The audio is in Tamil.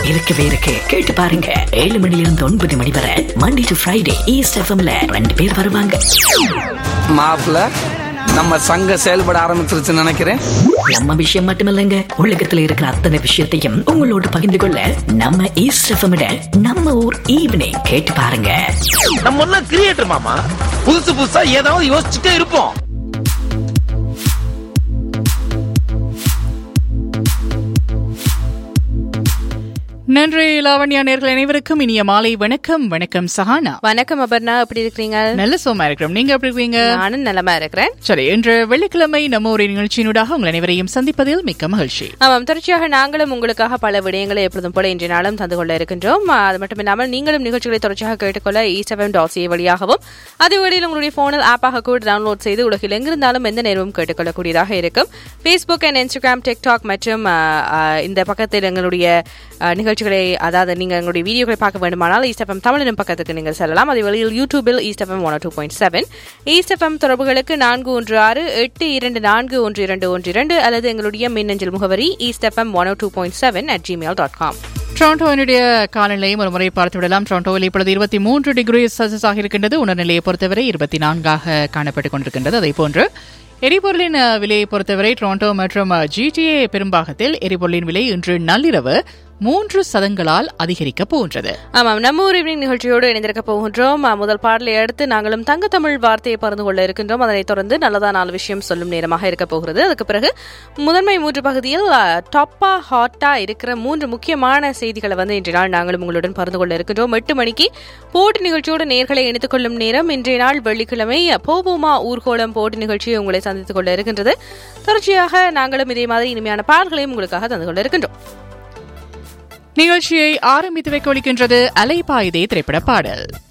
இருக்கவே இருக்கு கேட்டு பாருங்க ஏழு மணில இருந்து ஒன்பது மணி வரை மண்டே டு ஃப்ரைடே ஈஸ்ட் எஃப்எம்ல ரெண்டு பேர் வருவாங்க மாப்பிள்ள நம்ம சங்கம் செயல்பட ஆரம்பிச்சிருச்சுன்னு நினைக்கிறேன் நம்ம விஷயம் மட்டுமில்லைங்க உலகத்துல இருக்கிற அத்தனை விஷயத்தையும் உங்களோட பகிர்ந்து கொள்ள நம்ம ஈஸ்ட் எஃப்எம் நம்ம ஊர் ஈவினிங் கேட்டு பாருங்க நம்ம எல்லாம் கிரியேட்டர் மாமா புதுசு புதுசா ஏதாவது யோசிச்சுட்டே இருப்போம் நன்றி லாவண்யா நேர்கள் அனைவருக்கும் இனிய மாலை வணக்கம் வணக்கம் சஹானா வணக்கம் அபர்ணா எப்படி இருக்கிறீங்க நல்ல சோமா இருக்கிறோம் நீங்க எப்படி இருக்கீங்க நானும் நலமா இருக்கிறேன் சரி இன்று வெள்ளிக்கிழமை நம்ம ஒரு நிகழ்ச்சியினூடாக உங்கள் அனைவரையும் சந்திப்பதில் மிக்க மகிழ்ச்சி ஆமாம் தொடர்ச்சியாக நாங்களும் உங்களுக்காக பல விடயங்களை எப்பொழுதும் போல இன்றைய நாளும் தந்து கொள்ள இருக்கின்றோம் ஆ, அது மட்டும் இல்லாமல் நீங்களும் நிகழ்ச்சிகளை தொடர்ச்சியாக கேட்டுக்கொள்ள இ செவன் டாட் சி வழியாகவும் அதே வழியில் உங்களுடைய போனில் ஆப்பாக கூட டவுன்லோட் செய்து உலகில் எங்கிருந்தாலும் எந்த நேரமும் கேட்டுக்கொள்ளக்கூடியதாக இருக்கும் ஃபேஸ்புக் அண்ட் இன்ஸ்டாகிராம் டிக்டாக் மற்றும் ஆ, ஆ, இந்த பக்கத்தில் எங்களுடைய ஆ, நிகழ்ச்சிகளை அதாவது நீங்கள் எங்களுடைய வீடியோக்களை பார்க்க வேண்டுமானால் ஈஸ்டஃபம் தமிழ் எனும் பக்கத்துக்கு நீங்கள் செல்லலாம் அதே வழியில் யூடியூபில் East FM one two point seven East FM தொடர்புகளுக்கு நான்கு ஒன்று ஆறு எட்டு இரண்டு நான்கு ஒன்று இரண்டு ஒன்று இரண்டு அல்லது எங்களுடைய மின்னஞ்சல் முகவரி East FM one two point seven at Gmail dot com டொரண்டோவினுடைய காலநிலையும் ஒரு முறை பார்த்து விடலாம் டொரண்டோவில் இப்பொழுது இருபத்தி மூன்று டிகிரி செல்சியஸ் ஆக இருக்கின்றது உணர்நிலையை பொறுத்தவரை இருபத்தி நான்காக காணப்பட்டுக் கொண்டிருக்கின்றது அதே போன்று எரிபொருளின் அஹ், விலையை பொறுத்தவரை டொரண்டோ மற்றும் ஜிடிஏ பெரும்பாகத்தில் எரிபொருளின் விலை இன்று நள்ளிரவு மூன்று சதங்களால் அதிகரிக்கப் போகின்றது ஆமாம் நம்ம ஊர் ஈவினிங் நிகழ்ச்சியோடு இணைந்திருக்க போகின்றோம் ஆ, முதல் பாடலை அடுத்து நாங்களும் தங்க தமிழ் வார்த்தையை பகிர்ந்து கொள்ள இருக்கின்றோம் அதனைத் தொடர்ந்து நல்லதா நாலு விஷயம் சொல்லும் நேரமாக இருக்க போகிறது அதுக்கு பிறகு முதன்மை மூன்று பகுதியில் ஆ, டாப்பா ஹாட்டா இருக்கிற மூன்று முக்கியமான செய்திகளை வந்து இன்றைய நாள் நாங்களும் உங்களுடன் பகிர்ந்து கொள்ள இருக்கின்றோம் எட்டு மணிக்கு போட்டி நிகழ்ச்சியோடு நேர்களை இணைத்துக் கொள்ளும் நேரம் இன்றைய நாள் வெள்ளிக்கிழமை போபோமா ஊர்கோளம் போட்டி நிகழ்ச்சியை உங்களை சந்தித்துக் கொள்ள இருக்கின்றது தொடர்ச்சியாக நாங்களும் இதே மாதிரி இனிமையான பாடல்களையும் உங்களுக்காக தந்து கொள்ள இருக்கின்றோம் நிகழ்ச்சியை ஆரம்பித்து வைக்க ஒலிக்கின்றது அலைபாயுதே திரைப்பட பாடல்